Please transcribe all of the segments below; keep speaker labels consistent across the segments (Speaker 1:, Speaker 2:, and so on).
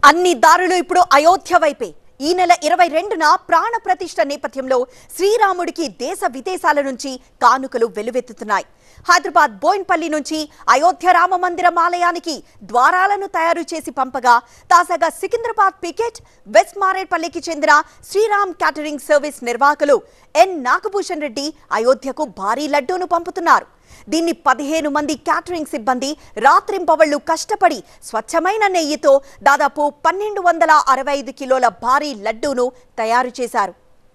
Speaker 1: అన్ని దారులు ఇప్పుడు అయోధ్య వైపే ఈ నెల ఇరవై రెండున ప్రాణ ప్రతిష్ఠ నేపథ్యంలో శ్రీరాముడికి దేశ విదేశాల నుంచి కానుకలు వెలువెత్తుతున్నాయి హైదరాబాద్ బోయిన్పల్లి నుంచి అయోధ్య రామ మందిరం ఆలయానికి ద్వారాలను తయారు చేసి పంపగా తాజాగా సికింద్రాబాద్ పికెట్ వెస్ట్ మారేడ్పల్లికి చెందిన శ్రీరామ్ క్యాటరింగ్ సర్వీస్ నిర్వాహకులు ఎన్ నాగభూషణ్ రెడ్డి అయోధ్యకు భారీ లడ్డూను పంపుతున్నారు దీన్ని పదిహేను మంది క్యాటరింగ్ సిబ్బంది రాత్రింపవళ్లు కష్టపడి స్వచ్ఛమైన నెయ్యితో దాదాపు పన్నెండు వందల అరవై ఐదు కిలోల భారీ లడ్డూను తయారు చేశారు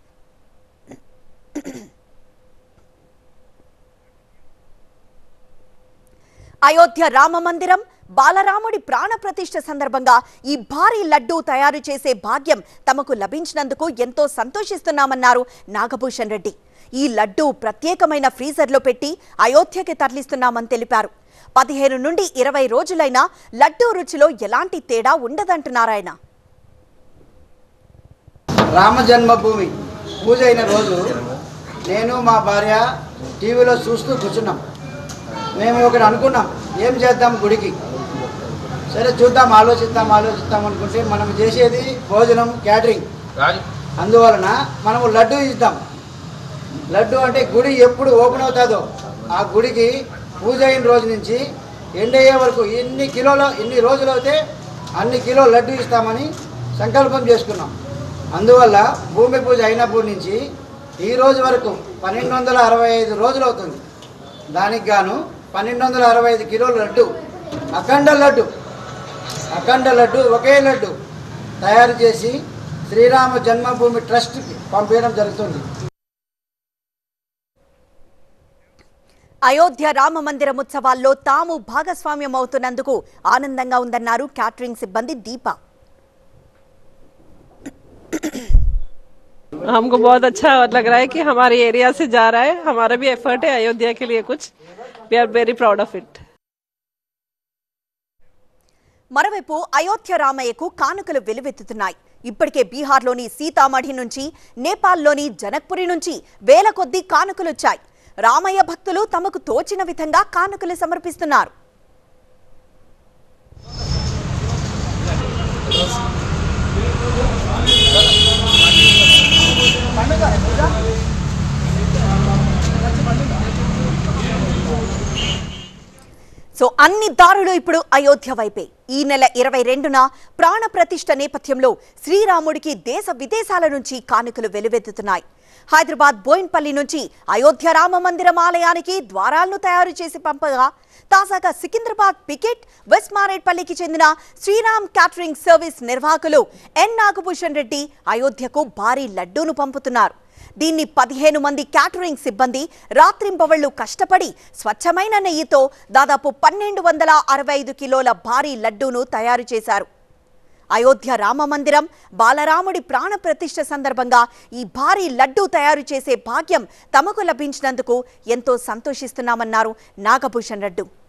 Speaker 1: అయోధ్య రామ మందిరం బాలరాముడి ప్రాణ ప్రతిష్ఠ సందర్భంగా ఈ భారీ లడ్డూ తయారు చేసే భాగ్యం తమకు లభించినందుకు ఎంతో సంతోషిస్తున్నామన్నారు నాగభూషణ్ రెడ్డి ఈ లడ్డూ ప్రత్యేకమైన ఫ్రీజర్లో పెట్టి అయోధ్యకి తరలిస్తున్నామని తెలిపారు పదిహేను నుండి ఇరవై రోజులైనా లడ్డూ రుచిలో ఎలాంటి తేడా ఉండదంటున్నారాయన
Speaker 2: రామ జన్మభూమి పూజ అయిన రోజు నేను మా భార్య టీవీలో చూస్తూ కూర్చున్నాం మేము ఒకటి అనుకున్నాం ఏం చేద్దాం గుడికి సరే చూద్దాం ఆలోచిద్దాం ఆలోచిద్దాం అనుకుంటే మనం చేసేది భోజనం క్యాటరింగ్ అందువలన మనము లడ్డు ఇద్దాం లడ్డు అంటే గుడి ఎప్పుడు ఓపెన్ అవుతుందో ఆ గుడికి పూజ అయిన రోజు నుంచి ఎండ్ అయ్యే వరకు ఎన్ని కిలోలు ఎన్ని రోజులు అయితే అన్ని కిలో లడ్డు ఇస్తామని సంకల్పం చేసుకున్నాం అందువల్ల భూమి పూజ అయినప్పటి నుంచి ఈ రోజు వరకు పన్నెండు వందల అరవై ఐదు రోజులు అవుతుంది దానికి గాను పన్నెండు వందల అరవై ఐదు కిలోల లడ్డు అఖండ లడ్డు అఖండ లడ్డు ఒకే లడ్డు తయారు చేసి శ్రీరామ జన్మభూమి ట్రస్ట్కి పంపించడం జరుగుతుంది
Speaker 1: అయోధ్య రామ మందిరం ఉత్సవాల్లో తాము భాగస్వామ్యం అవుతున్నందుకు ఆనందంగా ఉందన్నారు క్యాటరింగ్ సిబ్బంది దీప
Speaker 3: हमको बहुत अच्छा लग रहा है कि हमारे एरिया से जा रहा है हमारा भी एफर्ट है अयोध्या के लिए कुछ we are very proud of it
Speaker 1: మరోవైపు అయోధ్య రామయ్యకు కానుకలు వెలువెత్తుతున్నాయి ఇప్పటికే బీహార్లోని సీతామఢి నుంచి నేపాల్లోని జనక్పురి నుంచి వేల కొద్దీ కానుకలొచ్చాయి రామయ్య భక్తులు తమకు తోచిన విధంగా కానుకలు సమర్పిస్తున్నారు సో అన్ని దారులు ఇప్పుడు అయోధ్య వైపే ఈ నెల ఇరవై రెండున ప్రాణ ప్రతిష్ఠ నేపథ్యంలో శ్రీరాముడికి దేశ విదేశాల నుంచి కానుకలు వెలువెత్తుతున్నాయి హైదరాబాద్ బోయిన్పల్లి నుంచి అయోధ్య రామ మందిరం ఆలయానికి ద్వారాలను తయారు చేసి పంపగా తాజాగా సికింద్రాబాద్ పికెట్ వెస్ట్ మారేడ్పల్లికి చెందిన శ్రీరామ్ క్యాటరింగ్ సర్వీస్ నిర్వాహకులు ఎన్ నాగభూషణ్ రెడ్డి అయోధ్యకు భారీ లడ్డూను పంపుతున్నారు దీన్ని పదిహేను మంది క్యాటరింగ్ సిబ్బంది రాత్రింపవళ్లు కష్టపడి స్వచ్ఛమైన నెయ్యితో దాదాపు పన్నెండు వందల అరవై ఐదు కిలోల భారీ లడ్డూను తయారు చేశారు అయోధ్య రామ మందిరం బాలరాముడి ప్రాణ ప్రతిష్ఠ సందర్భంగా ఈ భారీ లడ్డూ తయారు చేసే భాగ్యం తమకు లభించినందుకు ఎంతో సంతోషిస్తున్నామన్నారు నాగభూషణ్ రెడ్డి